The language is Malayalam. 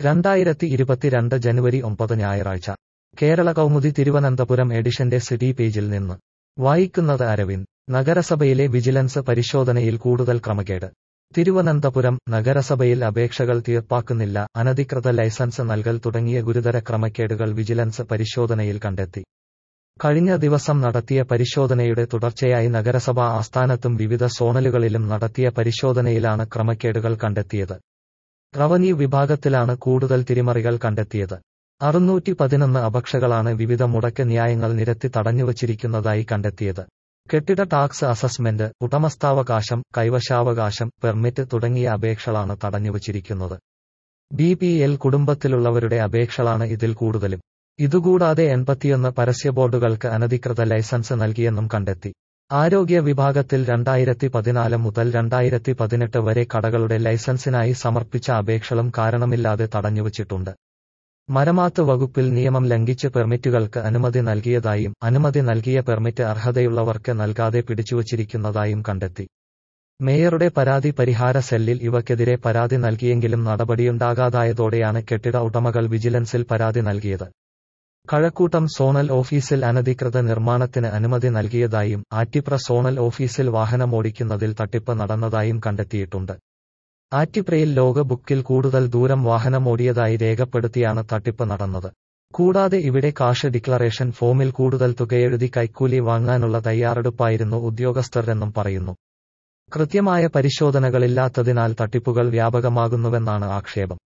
രണ്ടായിരത്തി ഇരുപത്തിരണ്ട് ജനുവരി ഒമ്പത് ഞായറാഴ്ച കേരള കൗമുദി തിരുവനന്തപുരം എഡിഷന്റെ സിറ്റി പേജിൽ നിന്ന് വായിക്കുന്നത് അരവിന്ദ് നഗരസഭയിലെ വിജിലൻസ് പരിശോധനയിൽ കൂടുതൽ ക്രമക്കേട് തിരുവനന്തപുരം നഗരസഭയിൽ അപേക്ഷകൾ തീർപ്പാക്കുന്നില്ല അനധികൃത ലൈസൻസ് നൽകൽ തുടങ്ങിയ ഗുരുതര ക്രമക്കേടുകൾ വിജിലൻസ് പരിശോധനയിൽ കണ്ടെത്തി കഴിഞ്ഞ ദിവസം നടത്തിയ പരിശോധനയുടെ തുടർച്ചയായി നഗരസഭാ ആസ്ഥാനത്തും വിവിധ സോണലുകളിലും നടത്തിയ പരിശോധനയിലാണ് ക്രമക്കേടുകൾ കണ്ടെത്തിയത് റവന്യൂ വിഭാഗത്തിലാണ് കൂടുതൽ തിരിമറികൾ കണ്ടെത്തിയത് അറുന്നൂറ്റി പതിനൊന്ന് അപക്ഷകളാണ് വിവിധ മുടക്ക് ന്യായങ്ങൾ നിരത്തി തടഞ്ഞുവച്ചിരിക്കുന്നതായി കണ്ടെത്തിയത് കെട്ടിട ടാക്സ് അസസ്മെന്റ് ഉടമസ്ഥാവകാശം കൈവശാവകാശം പെർമിറ്റ് തുടങ്ങിയ അപേക്ഷകളാണ് തടഞ്ഞുവച്ചിരിക്കുന്നത് ബി പി എൽ കുടുംബത്തിലുള്ളവരുടെ അപേക്ഷകളാണ് ഇതിൽ കൂടുതലും ഇതുകൂടാതെ എൺപത്തിയൊന്ന് പരസ്യ ബോർഡുകൾക്ക് അനധികൃത ലൈസൻസ് നൽകിയെന്നും കണ്ടെത്തി ആരോഗ്യ വിഭാഗത്തിൽ രണ്ടായിരത്തി പതിനാല് മുതൽ രണ്ടായിരത്തി പതിനെട്ട് വരെ കടകളുടെ ലൈസൻസിനായി സമർപ്പിച്ച അപേക്ഷകളും കാരണമില്ലാതെ തടഞ്ഞുവച്ചിട്ടുണ്ട് മരമാത്ത് വകുപ്പിൽ നിയമം ലംഘിച്ച് പെർമിറ്റുകൾക്ക് അനുമതി നൽകിയതായും അനുമതി നൽകിയ പെർമിറ്റ് അർഹതയുള്ളവർക്ക് നൽകാതെ പിടിച്ചുവച്ചിരിക്കുന്നതായും കണ്ടെത്തി മേയറുടെ പരാതി പരിഹാര സെല്ലിൽ ഇവക്കെതിരെ പരാതി നൽകിയെങ്കിലും നടപടിയുണ്ടാകാതായതോടെയാണ് കെട്ടിട ഉടമകൾ വിജിലൻസിൽ പരാതി നൽകിയത് കഴക്കൂട്ടം സോണൽ ഓഫീസിൽ അനധികൃത നിർമ്മാണത്തിന് അനുമതി നൽകിയതായും ആറ്റിപ്ര സോണൽ ഓഫീസിൽ വാഹനമോടിക്കുന്നതിൽ തട്ടിപ്പ് നടന്നതായും കണ്ടെത്തിയിട്ടുണ്ട് ആറ്റിപ്രയിൽ ലോക ബുക്കിൽ കൂടുതൽ ദൂരം വാഹനമോടിയതായി രേഖപ്പെടുത്തിയാണ് തട്ടിപ്പ് നടന്നത് കൂടാതെ ഇവിടെ കാഷ് ഡിക്ലറേഷൻ ഫോമിൽ കൂടുതൽ തുകയെഴുതി കൈക്കൂലി വാങ്ങാനുള്ള തയ്യാറെടുപ്പായിരുന്നു ഉദ്യോഗസ്ഥരെന്നും പറയുന്നു കൃത്യമായ പരിശോധനകളില്ലാത്തതിനാൽ തട്ടിപ്പുകൾ വ്യാപകമാകുന്നുവെന്നാണ് ആക്ഷേപം